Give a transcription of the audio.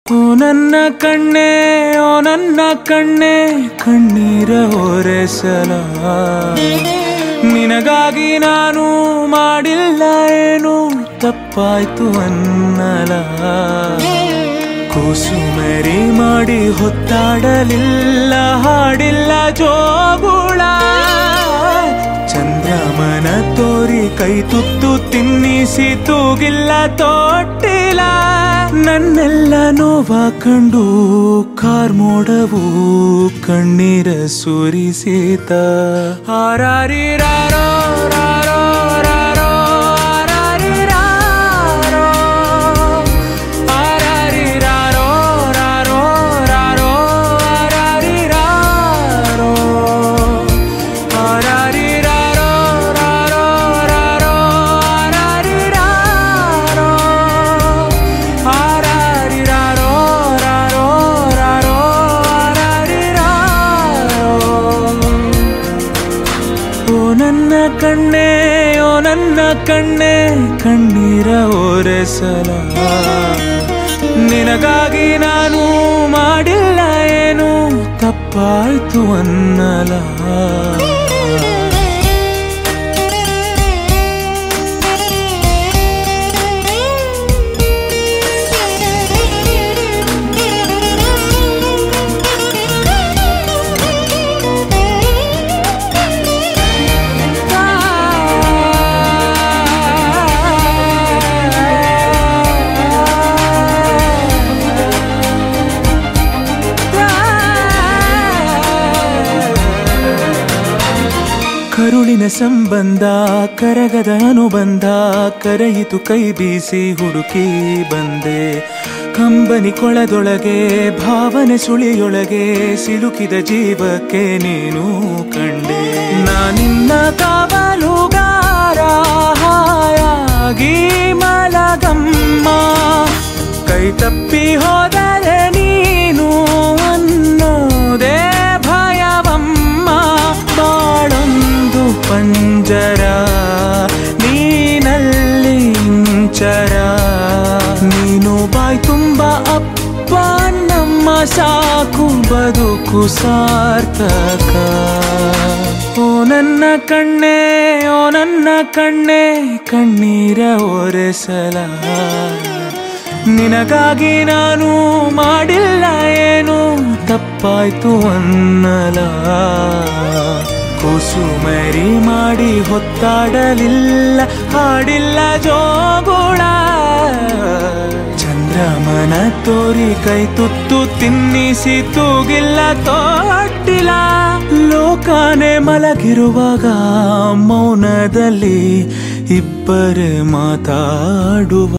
ಓ ನನ್ನ ಕಣ್ಣೆ ಓ ನನ್ನ ಕಣ್ಣೆ ಕಣ್ಣೀರ ಒರೆಸಲ ನಿನಗಾಗಿ ನಾನು ಮಾಡಿಲ್ಲ ಏನು ತಪ್ಪಾಯ್ತು ಅನ್ನಲ ಕೂಸುಮರಿ ಮಾಡಿ ಹೊತ್ತಾಡಲಿಲ್ಲ ಹಾಡಿಲ್ಲ ಜೋಗುಳ ಚಂದ್ರಮನ ತೋರಿ ಕೈ ತುತ್ತು ತಿನ್ನಿಸಿ ತೂಗಿಲ್ಲ ತೊಟ್ಟಿಲ್ಲ ನನ್ನೆಲ್ಲ ನೋವ ಕಂಡು ಕಾರ್ಮೋಡವು ಕಣ್ಣೀರ ಸುರಿಸಿತ ಹಾರಾರಿರಾರೋ ರಾರೋ ರಾರೋ ಹಾರಾರಿರಾರೋ ಹಾರಾರಿರಾರೋ ರಾರೋ ರಾರೋ ಹಾರಾರಿರಾರೋ ಹಾರಾರಿರಾರೋ ರಾರೋ ರಾರೋ ಹಾರಾರಿರಾರೋ ಹಾರಾರಿರಾರೋ ರಾರೋ ರಾರೋ ಹಾರಾರಿರಾರೋ ಓ ನನ್ನ ಕಣ್ಣೆ ಓ ನನ್ನ ಕಣ್ಣೆ ಕಣ್ಣೀರ ಒರೆಸಲ ನಿನಗಾಗಿ ನಾನು ಮಾಡಿಲ್ಲ ಏನು ತಪ್ಪಾಯ್ತು ಅನ್ನಲ ಕರುಳಿನ ಸಂಬಂಧ ಕರಗದ ಅನುಬಂಧ ಕರೆಯಿತು ಕೈ ಬೀಸಿ ಹುಡುಕಿ ಬಂದೆ ಕಂಬನಿ ಕೊಳದೊಳಗೆ ಭಾವನೆ ಸುಳಿಯೊಳಗೆ ಸಿಲುಕಿದ ಜೀವಕ್ಕೆ ನೀನು ಕಂಡೆ ನಾನಿನ್ನ ಕಾವಲುಗಾರ ಹಾಯಾಗಿ ಮಲಗಮ್ಮ ಕೈ ತಪ್ಪಿ ಹೋದರೆ ನೀನು ಅನ್ನೋದೇ ಭಯವಮ್ಮ ಬಾಳೊಂದು ಪಂಜರ ನೀನಲ್ಲಿ ಇಂಚರ ನೀನು ಬಾಯ್ ತುಂಬ ಅಪ್ಪ ನಮ್ಮ ಸಾಕು ಬದುಕು ಸಾರ್ಥಕ ಓ ನನ್ನ ಕಣ್ಣೆ ಓ ನನ್ನ ಕಣ್ಣೆ ಕಣ್ಣೀರ ಒರೆಸಲ ನಿನಗಾಗಿ ನಾನು ಮಾಡಿಲ್ಲ ಏನು ತಪ್ಪಾಯ್ತು ಅನ್ನಲ ಕುಸುಮರಿ ಮಾಡಿ ಹೊತ್ತಾಡಲಿಲ್ಲ ಹಾಡಿಲ್ಲ ಜೋಗುಳ ಚಂದ್ರಮನ ತೋರಿ ಕೈ ತುತ್ತು ತಿನ್ನಿಸಿ ತೂಗಿಲ್ಲ ತೊಟ್ಟಿಲ್ಲ ಲೋಕನೆ ಮಲಗಿರುವಾಗ ಮೌನದಲ್ಲಿ ಇಬ್ಬರೇ ಮಾತಾಡುವ